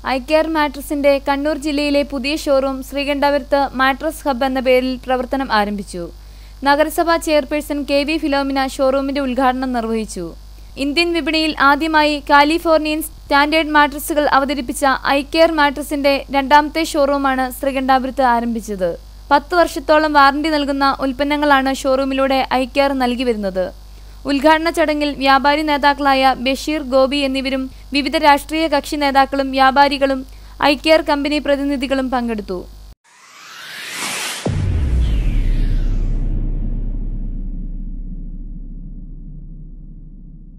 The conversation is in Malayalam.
ഐക്കെയർ മാട്രസിന്റെ കണ്ണൂർ ജില്ലയിലെ പുതിയ ഷോറൂം ശ്രീകണ്ഠപുരത്ത് മാട്രസ് ഹബ് എന്ന പേരിൽ പ്രവർത്തനം ആരംഭിച്ചു നഗരസഭാ ചെയർപേഴ്സൺ കെ വി ഫിലോമിന ഷോറൂമിന്റെ ഉദ്ഘാടനം നിർവഹിച്ചു ഇന്ത്യൻ വിപണിയിൽ ആദ്യമായി കാലിഫോർണിയൻ സ്റ്റാൻഡേർഡ് മാട്രസുകൾ അവതരിപ്പിച്ച ഐക്കെയർ മാട്രസിന്റെ രണ്ടാമത്തെ ഷോറൂമാണ് ശ്രീകണ്ഠാപുരത്ത് ആരംഭിച്ചത് പത്ത് വർഷത്തോളം വാറണ്ടി നൽകുന്ന ഉൽപ്പന്നങ്ങളാണ് ഷോറൂമിലൂടെ ഐക്കെയർ നൽകി വരുന്നത് ഉദ്ഘാടന ചടങ്ങിൽ വ്യാപാരി നേതാക്കളായ ബഷീർ ഗോപി എന്നിവരും വിവിധ രാഷ്ട്രീയ കക്ഷി നേതാക്കളും വ്യാപാരികളും ഐക്കെയർ കമ്പനി പ്രതിനിധികളും പങ്കെടുത്തു